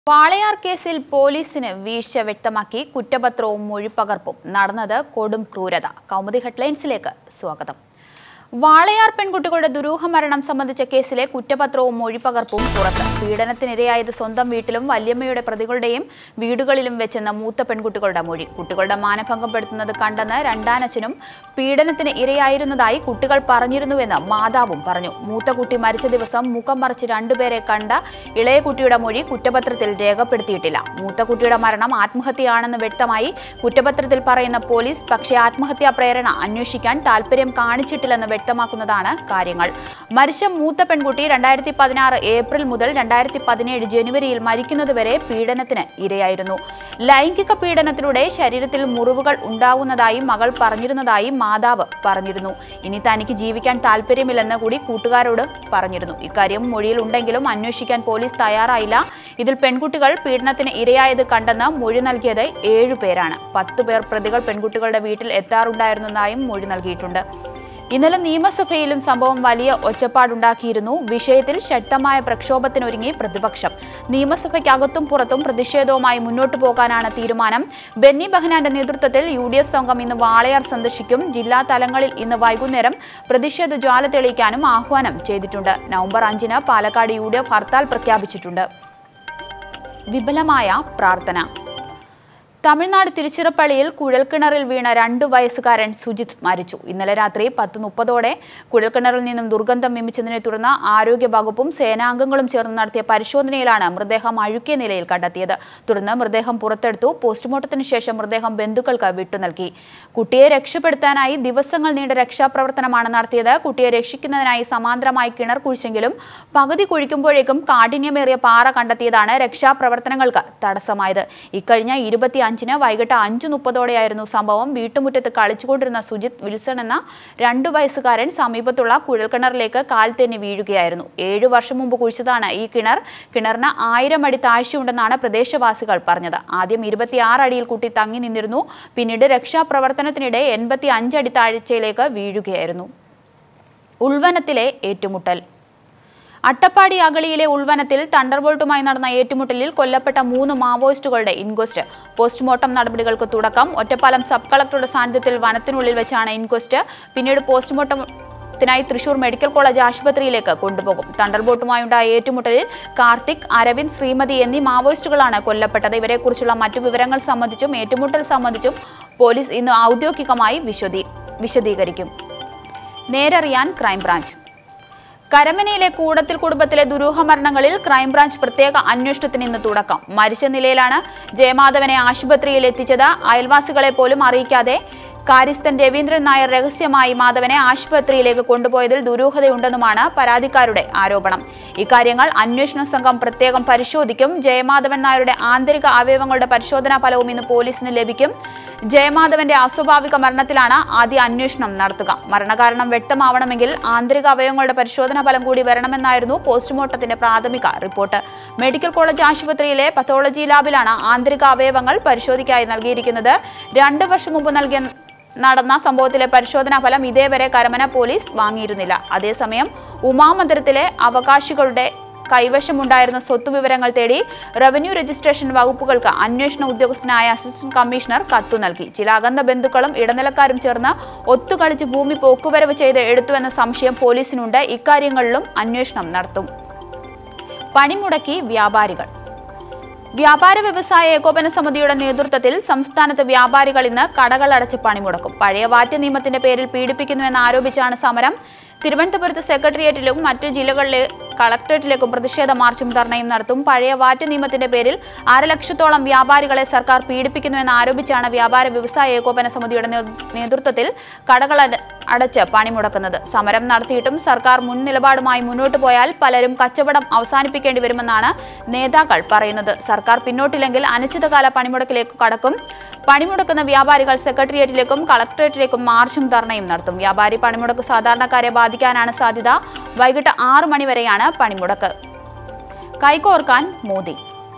വാളയാർ കേസിൽ പോലീസിന് വീഴ്ച വ്യക്തമാക്കി കുറ്റപത്രവും മൊഴിപ്പകർപ്പും നടന്നത് കൊടും ക്രൂരത കൗമുദി ഹെഡ്ലൈൻസിലേക്ക് സ്വാഗതം വാളയാർ പെൺകുട്ടികളുടെ ദുരൂഹ മരണം സംബന്ധിച്ച കേസിലെ കുറ്റപത്രവും മൊഴിപ്പകർപ്പും പുറത്ത് പീഡനത്തിനിരയായത് സ്വന്തം വീട്ടിലും വല്യമ്മയുടെ പ്രതികളുടെയും വീടുകളിലും വെച്ചെന്ന മൂത്ത പെൺകുട്ടികളുടെ മൊഴി കുട്ടികളുടെ മാനഭംഗപ്പെടുത്തുന്നത് കണ്ടെന്ന് രണ്ടാനച്ഛനും പീഡനത്തിന് ഇരയായിരുന്നതായി കുട്ടികൾ പറഞ്ഞിരുന്നുവെന്ന് മാതാവും പറഞ്ഞു മൂത്ത കുട്ടി മരിച്ച ദിവസം മുഖം മറിച്ച് രണ്ടുപേരെ കണ്ട ഇളയ കുട്ടിയുടെ മൊഴി കുറ്റപത്രത്തിൽ രേഖപ്പെടുത്തിയിട്ടില്ല മൂത്ത കുട്ടിയുടെ മരണം ആത്മഹത്യയാണെന്ന് വ്യക്തമായി കുറ്റപത്രത്തിൽ പറയുന്ന പോലീസ് പക്ഷേ ആത്മഹത്യാ പ്രേരണ അന്വേഷിക്കാൻ താൽപര്യം കാണിച്ചിട്ടില്ലെന്ന് വ്യക്തമാക്കുന്നതാണ് കാര്യങ്ങൾ മരിച്ച മൂത്ത പെൺകുട്ടി രണ്ടായിരത്തി പതിനാറ് ഏപ്രിൽ മുതൽ രണ്ടായിരത്തി പതിനേഴ് ജനുവരിയിൽ മരിക്കുന്നതുവരെ പീഡനത്തിന് ഇരയായിരുന്നു ലൈംഗിക പീഡനത്തിലൂടെ ശരീരത്തിൽ മുറിവുകൾ ഉണ്ടാവുന്നതായി മകൾ പറഞ്ഞിരുന്നതായി മാതാവ് പറഞ്ഞിരുന്നു ഇനി തനിക്ക് ജീവിക്കാൻ താല്പര്യമില്ലെന്ന് കൂടി കൂട്ടുകാരോട് പറഞ്ഞിരുന്നു ഇക്കാര്യം മൊഴിയിൽ ഉണ്ടെങ്കിലും അന്വേഷിക്കാൻ പോലീസ് തയ്യാറായില്ല ഇതിൽ പെൺകുട്ടികൾ പീഡനത്തിന് ഇരയായത് കണ്ടെന്ന് മൊഴി നൽകിയത് ഏഴുപേരാണ് പത്ത് പേർ പ്രതികൾ പെൺകുട്ടികളുടെ വീട്ടിൽ എത്താറുണ്ടായിരുന്നതായും മൊഴി നൽകിയിട്ടുണ്ട് ഇന്നലെ നിയമസഭയിലും സംഭവം വലിയ ഒച്ചപ്പാടുണ്ടാക്കിയിരുന്നു വിഷയത്തിൽ ശക്തമായ പ്രക്ഷോഭത്തിനൊരുങ്ങി പ്രതിപക്ഷം നിയമസഭയ്ക്കകത്തും പുറത്തും പ്രതിഷേധവുമായി മുന്നോട്ടു പോകാനാണ് തീരുമാനം ബെന്നി ബെഹനാന്റെ നേതൃത്വത്തിൽ യു ഡി എഫ് സംഘം ഇന്ന് വാളയാർ സന്ദർശിക്കും ജില്ലാ തലങ്ങളിൽ ഇന്ന് വൈകുന്നേരം പ്രതിഷേധ ജ്വാല തെളിയിക്കാനും ആഹ്വാനം ചെയ്തിട്ടുണ്ട് നവംബർ അഞ്ചിന് Palakkad U D F hartal പ്രഖ്യാപിച്ചിട്ടുണ്ട് വിപുലമായ പ്രാർത്ഥന തമിഴ്നാട് തിരുച്ചിറപ്പള്ളിയിൽ കുഴൽക്കിണറിൽ വീണ രണ്ടു വയസ്സുകാരൻ സുജിത് മരിച്ചു ഇന്നലെ രാത്രി പത്ത് മുപ്പതോടെ കുഴൽക്കിണറിൽ നിന്നും ദുർഗന്ധം വിമിച്ചതിനെ തുടർന്ന് ആരോഗ്യ വകുപ്പും സേനാംഗങ്ങളും ചേർന്ന് നടത്തിയ പരിശോധനയിലാണ് മൃതദേഹം അഴുക്കിയ നിലയിൽ കണ്ടെത്തിയത് തുടർന്ന് മൃതദേഹം പുറത്തെടുത്തു പോസ്റ്റ്മോർട്ടത്തിന് ശേഷം മൃതദേഹം ബന്ധുക്കൾക്ക് വിട്ടു നൽകി കുട്ടിയെ രക്ഷപ്പെടുത്താനായി ദിവസങ്ങൾ നീണ്ട രക്ഷാപ്രവർത്തനമാണ് നടത്തിയത് കുട്ടിയെ രക്ഷിക്കുന്നതിനായി സമാന്തരമായി കിണർ കുഴിച്ചെങ്കിലും പകുതി കുഴിക്കുമ്പോഴേക്കും കാഠിന്യമേറിയ പാറ കണ്ടെത്തിയതാണ് രക്ഷാപ്രവർത്തനങ്ങൾക്ക് തടസ്സമായത് ഇക്കഴിഞ്ഞ ഇരുപത്തി അഞ്ചിന് വൈകിട്ട് അഞ്ചു മുപ്പതോടെയായിരുന്നു സംഭവം വീട്ടുമുറ്റത്ത് കളിച്ചുകൊണ്ടിരുന്ന സുജിത് വിൽസൺ എന്ന രണ്ടു വയസ്സുകാരൻ സമീപത്തുള്ള കുഴൽക്കിണറിലേക്ക് കാൽ തെന്നി വീഴുകയായിരുന്നു ഏഴു വർഷം മുമ്പ് കുഴിച്ചതാണ് ഈ കിണർ കിണറിന് ആയിരം അടി താഴ്ചയുണ്ടെന്നാണ് പ്രദേശവാസികൾ പറഞ്ഞത് ആദ്യം ഇരുപത്തിയാറ് അടിയിൽ കുട്ടി തങ്ങി നിന്നിരുന്നു പിന്നീട് രക്ഷാപ്രവർത്തനത്തിനിടെ എൺപത്തി അഞ്ചടി താഴ്ചയിലേക്ക് വീഴുകയായിരുന്നു ഉൾവനത്തിലെ ഏറ്റുമുട്ടൽ അട്ടപ്പാടി അഗളിയിലെ ഉൾവനത്തിൽ തണ്ടർബോൾട്ടുമായി നടന്ന ഏറ്റുമുട്ടലിൽ കൊല്ലപ്പെട്ട മൂന്ന് മാവോയിസ്റ്റുകളുടെ ഇൻക്വസ്റ്റ് പോസ്റ്റ്മോർട്ടം നടപടികൾക്ക് തുടക്കം ഒറ്റപ്പാലം സബ് കളക്ടറുടെ സാന്നിധ്യത്തിൽ വനത്തിനുള്ളിൽ വെച്ചാണ് ഇൻക്വസ്റ്റ് പിന്നീട് പോസ്റ്റ്മോർട്ടം ത്തിനായി തൃശൂർ മെഡിക്കൽ കോളേജ് ആശുപത്രിയിലേക്ക് കൊണ്ടുപോകും തണ്ടർബോട്ടുമായുണ്ടായ ഏറ്റുമുട്ടലിൽ കാർത്തിക് അരവിന്ദ് ശ്രീമതി എന്നീ മാവോയിസ്റ്റുകളാണ് കൊല്ലപ്പെട്ടത് ഇവരെക്കുറിച്ചുള്ള മറ്റു വിവരങ്ങൾ സംബന്ധിച്ചും ഏറ്റുമുട്ടൽ സംബന്ധിച്ചും പോലീസ് ഇന്ന് ഔദ്യോഗികമായി വിശദീ വിശദീകരിക്കും നേരറിയാൻ ക്രൈംബ്രാഞ്ച് കരമനയിലെ കൂടത്തിൽ കുടുംബത്തിലെ ദുരൂഹ മരണങ്ങളിൽ ക്രൈംബ്രാഞ്ച് പ്രത്യേക അന്വേഷണത്തിന് ഇന്ന് തുടക്കം മരിച്ച നിലയിലാണ് ജയമാധവനെ ആശുപത്രിയിൽ എത്തിച്ചത് അയൽവാസികളെ പോലും അറിയിക്കാതെ കാര്യസ്ഥൻ രവീന്ദ്രൻ നായർ രഹസ്യമായി മാധവനെ ആശുപത്രിയിലേക്ക് കൊണ്ടുപോയതിൽ ദുരൂഹതയുണ്ടെന്നുമാണ് പരാതിക്കാരുടെ ആരോപണം ഇക്കാര്യങ്ങൾ അന്വേഷണ സംഘം പ്രത്യേകം പരിശോധിക്കും ജയമാധവൻ നായരുടെ ആന്തരിക അവയവങ്ങളുടെ പരിശോധനാ ഫലവും ഇന്ന് പോലീസിന് ലഭിക്കും ജയമാധവന്റെ അസ്വാഭാവിക മരണത്തിലാണ് ആദ്യ അന്വേഷണം നടത്തുക മരണകാരണം വ്യക്തമാവണമെങ്കിൽ ആന്തരിക അവയവങ്ങളുടെ പരിശോധനാ ഫലം കൂടി വരണമെന്നായിരുന്നു പോസ്റ്റ്മോർട്ടത്തിന്റെ പ്രാഥമിക റിപ്പോർട്ട് മെഡിക്കൽ കോളേജ് ആശുപത്രിയിലെ പത്തോളജി ലാബിലാണ് ആന്തരിക അവയവങ്ങൾ പരിശോധിക്കായി നൽകിയിരിക്കുന്നത് രണ്ട് വർഷം മുമ്പ് നൽകിയ നടന്ന സംഭവത്തിലെ പരിശോധനാ ഫലം ഇതേവരെ കരമന പോലീസ് വാങ്ങിയിരുന്നില്ല അതേസമയം ഉമാമന്ദിരത്തിലെ അവകാശികളുടെ കൈവശമുണ്ടായിരുന്ന സ്വത്തുവിവരങ്ങൾ തേടി റവന്യൂ രജിസ്ട്രേഷൻ വകുപ്പുകൾക്ക് അന്വേഷണ ഉദ്യോഗസ്ഥനായ അസിസ്റ്റന്റ് കമ്മീഷണർ കത്തു നൽകി ചില അകന്ന ബന്ധുക്കളും ഇടനിലക്കാരും ചേർന്ന് ഒത്തുകളിച്ച് ഭൂമി പോക്കുവരവ് ചെയ്ത് എടുത്തുവെന്ന സംശയം പോലീസിനുണ്ട് ഇക്കാര്യങ്ങളിലും അന്വേഷണം നടത്തും പണിമുടക്കി വ്യാപാരികൾ വ്യാപാര വ്യവസായ ഏകോപന സമിതിയുടെ നേതൃത്വത്തിൽ സംസ്ഥാനത്ത് വ്യാപാരികൾ ഇന്ന് കടകൾ അടച്ച് പണിമുടക്കും പഴയ വാറ്റ് നിയമത്തിന്റെ പേരിൽ പീഡിപ്പിക്കുന്നുവെന്ന് ആരോപിച്ചാണ് സമരം തിരുവനന്തപുരത്ത് സെക്രട്ടേറിയറ്റിലും മറ്റു ജില്ലകളിലെ കളക്ടറേറ്റിലേക്കും പ്രതിഷേധ മാർച്ചും ധർണയും നടത്തും പഴയ വാറ്റ് നിയമത്തിന്റെ പേരിൽ അരലക്ഷത്തോളം വ്യാപാരികളെ സർക്കാർ പീഡിപ്പിക്കുന്നുവെന്ന് ആരോപിച്ചാണ് വ്യാപാര വ്യവസായ ഏകോപന സമിതിയുടെ നേ- നേതൃത്വത്തിൽ കടകൾ അട- അടച്ച് പണിമുടക്കുന്നത് സമരം നടത്തിയിട്ടും സർക്കാർ മുൻ നിലപാടുമായി മുന്നോട്ട് പോയാൽ പലരും കച്ചവടം അവസാനിപ്പിക്കേണ്ടി വരുമെന്നാണ് നേതാക്കൾ പറയുന്നത് സർക്കാർ പിന്നോട്ടില്ലെങ്കിൽ അനിശ്ചിതകാല പണിമുടക്കിലേക്ക് കടക്കും പണിമുടക്കുന്ന വ്യാപാരികൾ സെക്രട്ടേറിയറ്റിലേക്കും കളക്ടറേറ്റിലേക്കും മാർച്ചും ധർണയും നടത്തും വ്യാപാരി പണിമുടക്ക് സാധാരണക്കാരെ ബാധിക്കാനാണ് സാധ്യത വൈകിട്ട് ആറു മണിവരെയാണ് പണിമുടക്ക് കൈകോർക്കാൻ മോദി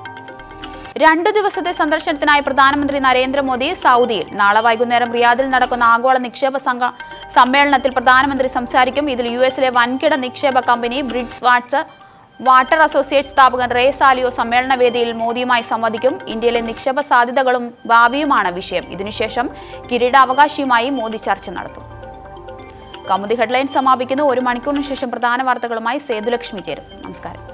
രണ്ടു ദിവസത്തെ സന്ദർശനത്തിനായി പ്രധാനമന്ത്രി നരേന്ദ്രമോദി സൗദിയിൽ നാളെ വൈകുന്നേരം റിയാദിൽ നടക്കുന്ന ആഗോള നിക്ഷേപ സംഘ സമ്മേളനത്തിൽ പ്രധാനമന്ത്രി സംസാരിക്കും ഇതിൽ യു എസിലെ വൻകിട നിക്ഷേപ company Bridgewater Associate സ്ഥാപകൻ റേ സാലിയോ സമ്മേളന വേദിയിൽ മോദിയുമായി സംവദിക്കും ഇന്ത്യയിലെ നിക്ഷേപ സാധ്യതകളും ഭാവിയുമാണ് വിഷയം ഇതിനുശേഷം കിരീടാവകാശിയുമായി മോദി ചർച്ച നടത്തും കൗമുദി ഹെഡ്ലൈൻ സമാപിക്കുന്നു ഒരു മണിക്കൂറിന് ശേഷം പ്രധാന വാർത്തകളുമായി സേതുലക്ഷ്മി ചേരും നമസ്കാരം